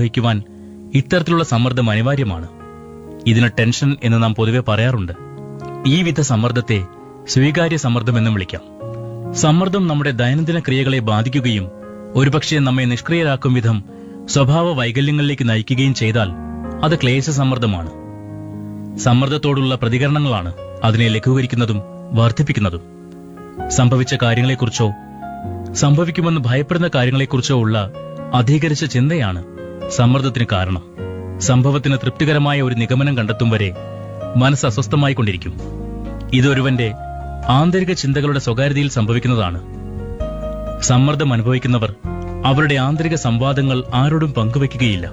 വഹിക്കുവാൻ ഇത്തരത്തിലുള്ള സമ്മർദ്ദം അനിവാര്യമാണ് ഇതിന് ടെൻഷൻ എന്ന് നാം പൊതുവെ പറയാറുണ്ട് ഈ വിധ സമ്മർദ്ദത്തെ സ്വീകാര്യ സമ്മർദ്ദം എന്നും വിളിക്കാം സമ്മർദ്ദം നമ്മുടെ ദൈനംദിന ക്രിയകളെ ബാധിക്കുകയും ഒരുപക്ഷെ നമ്മെ നിഷ്ക്രിയരാക്കും വിധം സ്വഭാവ വൈകല്യങ്ങളിലേക്ക് നയിക്കുകയും ചെയ്താൽ അത് ക്ലേശ സമ്മർദ്ദമാണ് സമ്മർദ്ദത്തോടുള്ള പ്രതികരണങ്ങളാണ് അതിനെ ലഘൂകരിക്കുന്നതും വർദ്ധിപ്പിക്കുന്നതും സംഭവിച്ച കാര്യങ്ങളെക്കുറിച്ചോ സംഭവിക്കുമെന്ന് ഭയപ്പെടുന്ന കാര്യങ്ങളെക്കുറിച്ചോ ഉള്ള അധികരിച്ച ചിന്തയാണ് സമ്മർദ്ദത്തിന് കാരണം സംഭവത്തിന് തൃപ്തികരമായ ഒരു നിഗമനം കണ്ടെത്തും വരെ മനസ്സ് അസ്വസ്ഥമായിക്കൊണ്ടിരിക്കും ഇതൊരുവന്റെ ആന്തരിക ചിന്തകളുടെ സ്വകാര്യതയിൽ സംഭവിക്കുന്നതാണ് സമ്മർദ്ദം അനുഭവിക്കുന്നവർ അവരുടെ ആന്തരിക സംവാദങ്ങൾ ആരോടും പങ്കുവെക്കുകയില്ല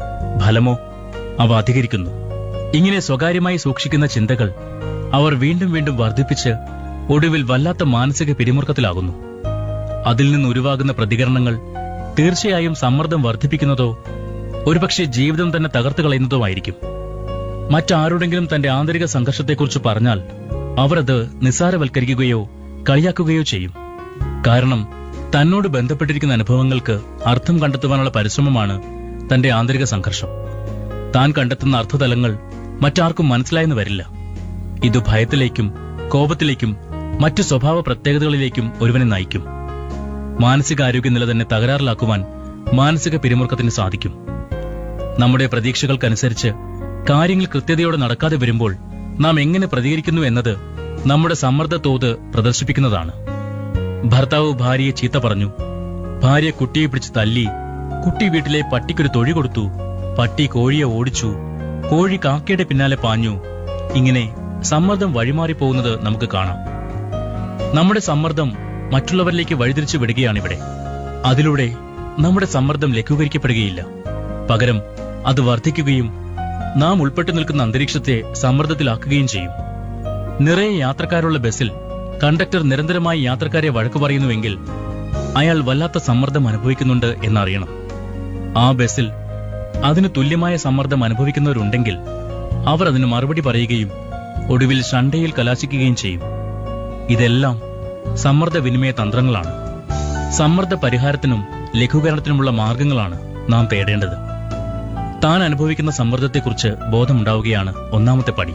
ഫലമോ അവ അധികരിക്കുന്നു ഇങ്ങനെ സ്വകാര്യമായി സൂക്ഷിക്കുന്ന ചിന്തകൾ അവർ വീണ്ടും വീണ്ടും വർദ്ധിപ്പിച്ച് ഒടുവിൽ വല്ലാത്ത മാനസിക പിരിമുറുക്കത്തിലാകുന്നു അതിൽ നിന്ന് ഉരുവാകുന്ന പ്രതികരണങ്ങൾ തീർച്ചയായും സമ്മർദ്ദം വർദ്ധിപ്പിക്കുന്നതോ ഒരുപക്ഷെ ജീവിതം തന്നെ തകർത്തു കളയുന്നതോ ആയിരിക്കും മറ്റാരോടെങ്കിലും തന്റെ ആന്തരിക സംഘർഷത്തെക്കുറിച്ച് പറഞ്ഞാൽ അവർ അത് നിസ്സാരവൽക്കരിക്കുകയോ കളിയാക്കുകയോ ചെയ്യും കാരണം തന്നോട് ബന്ധപ്പെട്ടിരിക്കുന്ന അനുഭവങ്ങൾക്ക് അർത്ഥം കണ്ടെത്തുവാനുള്ള പരിശ്രമമാണ് തന്റെ ആന്തരിക സംഘർഷം താൻ കണ്ടെത്തുന്ന അർത്ഥതലങ്ങൾ മറ്റാർക്കും മനസ്സിലായെന്ന് വരില്ല ഇത് ഭയത്തിലേക്കും കോപത്തിലേക്കും മറ്റു സ്വഭാവ പ്രത്യേകതകളിലേക്കും ഒരുവനെ നയിക്കും മാനസികാരോഗ്യനില തന്നെ തകരാറിലാക്കുവാൻ മാനസിക പിരിമുറുക്കത്തിന് സാധിക്കും നമ്മുടെ പ്രതീക്ഷകൾക്കനുസരിച്ച് കാര്യങ്ങൾ കൃത്യതയോടെ നടക്കാതെ വരുമ്പോൾ നാം എങ്ങനെ പ്രതികരിക്കുന്നു എന്നത് നമ്മുടെ സമ്മർദ്ദ തോത് പ്രദർശിപ്പിക്കുന്നതാണ് ഭർത്താവ് ഭാര്യയെ ചീത്ത പറഞ്ഞു ഭാര്യ കുട്ടിയെ പിടിച്ച് തല്ലി കുട്ടി വീട്ടിലെ പട്ടിക്കൊരു തൊഴി കൊടുത്തു പട്ടി കോഴിയെ ഓടിച്ചു കോഴി കാക്കയുടെ പിന്നാലെ പാഞ്ഞു ഇങ്ങനെ സമ്മർദ്ദം വഴിമാറിപ്പോകുന്നത് നമുക്ക് കാണാം നമ്മുടെ സമ്മർദ്ദം മറ്റുള്ളവരിലേക്ക് വഴിതിരിച്ചു വിടുകയാണിവിടെ അതിലൂടെ നമ്മുടെ സമ്മർദ്ദം ലഘൂകരിക്കപ്പെടുകയില്ല പകരം അത് വർദ്ധിക്കുകയും നാം ഉൾപ്പെട്ടു നിൽക്കുന്ന അന്തരീക്ഷത്തെ സമ്മർദ്ദത്തിലാക്കുകയും ചെയ്യും നിറയെ യാത്രക്കാരുള്ള ബസ്സിൽ കണ്ടക്ടർ നിരന്തരമായി യാത്രക്കാരെ വഴക്കു പറയുന്നുവെങ്കിൽ അയാൾ വല്ലാത്ത സമ്മർദ്ദം അനുഭവിക്കുന്നുണ്ട് എന്നറിയണം ആ ബസ്സിൽ അതിന് തുല്യമായ സമ്മർദ്ദം അനുഭവിക്കുന്നവരുണ്ടെങ്കിൽ അവർ അതിന് മറുപടി പറയുകയും ഒടുവിൽ ഷണ്ടയിൽ കലാശിക്കുകയും ചെയ്യും ഇതെല്ലാം സമ്മർദ്ദ വിനിമയ തന്ത്രങ്ങളാണ് സമ്മർദ്ദ പരിഹാരത്തിനും ലഘൂകരണത്തിനുമുള്ള മാർഗങ്ങളാണ് നാം തേടേണ്ടത് താൻ അനുഭവിക്കുന്ന സമ്മർദ്ദത്തെക്കുറിച്ച് ബോധമുണ്ടാവുകയാണ് ഒന്നാമത്തെ പടി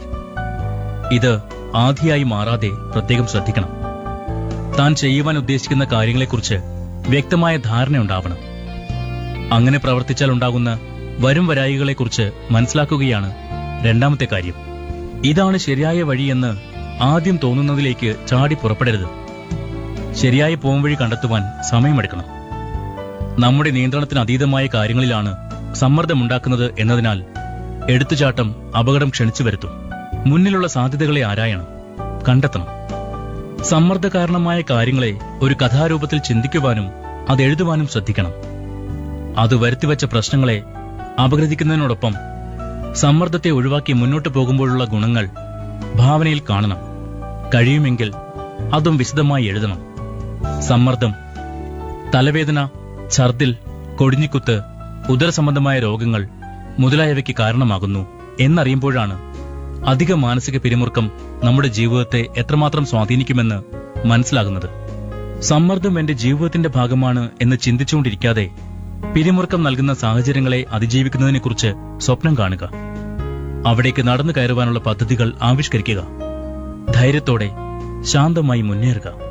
ഇത് ആധിയായി മാറാതെ പ്രത്യേകം ശ്രദ്ധിക്കണം താൻ ചെയ്യുവാൻ ഉദ്ദേശിക്കുന്ന കാര്യങ്ങളെക്കുറിച്ച് വ്യക്തമായ ധാരണയുണ്ടാവണം അങ്ങനെ പ്രവർത്തിച്ചാൽ ഉണ്ടാകുന്ന വരും വരായികളെക്കുറിച്ച് മനസ്സിലാക്കുകയാണ് രണ്ടാമത്തെ കാര്യം ഇതാണ് ശരിയായ വഴിയെന്ന് ആദ്യം തോന്നുന്നതിലേക്ക് ചാടി പുറപ്പെടരുത് ശരിയായ പോംവഴി കണ്ടെത്തുവാൻ സമയമെടുക്കണം നമ്മുടെ നിയന്ത്രണത്തിന് അതീതമായ കാര്യങ്ങളിലാണ് സമ്മർദ്ദമുണ്ടാക്കുന്നത് എന്നതിനാൽ എടുത്തുചാട്ടം അപകടം ക്ഷണിച്ചു വരുത്തും മുന്നിലുള്ള സാധ്യതകളെ ആരായണം കണ്ടെത്തണം സമ്മർദ്ദ കാരണമായ കാര്യങ്ങളെ ഒരു കഥാരൂപത്തിൽ ചിന്തിക്കുവാനും അത് എഴുതുവാനും ശ്രദ്ധിക്കണം അത് വരുത്തിവെച്ച പ്രശ്നങ്ങളെ അപഗ്രഥിക്കുന്നതിനോടൊപ്പം സമ്മർദ്ദത്തെ ഒഴിവാക്കി മുന്നോട്ട് പോകുമ്പോഴുള്ള ഗുണങ്ങൾ ഭാവനയിൽ കാണണം കഴിയുമെങ്കിൽ അതും വിശദമായി എഴുതണം സമ്മർദ്ദം തലവേദന ഛർദിൽ കൊടിഞ്ഞിക്കുത്ത് ഉദരസംബന്ധമായ രോഗങ്ങൾ മുതലായവയ്ക്ക് കാരണമാകുന്നു എന്നറിയുമ്പോഴാണ് അധിക മാനസിക പിരിമുറുക്കം നമ്മുടെ ജീവിതത്തെ എത്രമാത്രം സ്വാധീനിക്കുമെന്ന് മനസ്സിലാകുന്നത് സമ്മർദ്ദം എന്റെ ജീവിതത്തിന്റെ ഭാഗമാണ് എന്ന് ചിന്തിച്ചുകൊണ്ടിരിക്കാതെ പിരിമുറുക്കം നൽകുന്ന സാഹചര്യങ്ങളെ അതിജീവിക്കുന്നതിനെക്കുറിച്ച് സ്വപ്നം കാണുക അവിടേക്ക് നടന്നു കയറുവാനുള്ള പദ്ധതികൾ ആവിഷ്കരിക്കുക ധൈര്യത്തോടെ ശാന്തമായി മുന്നേറുക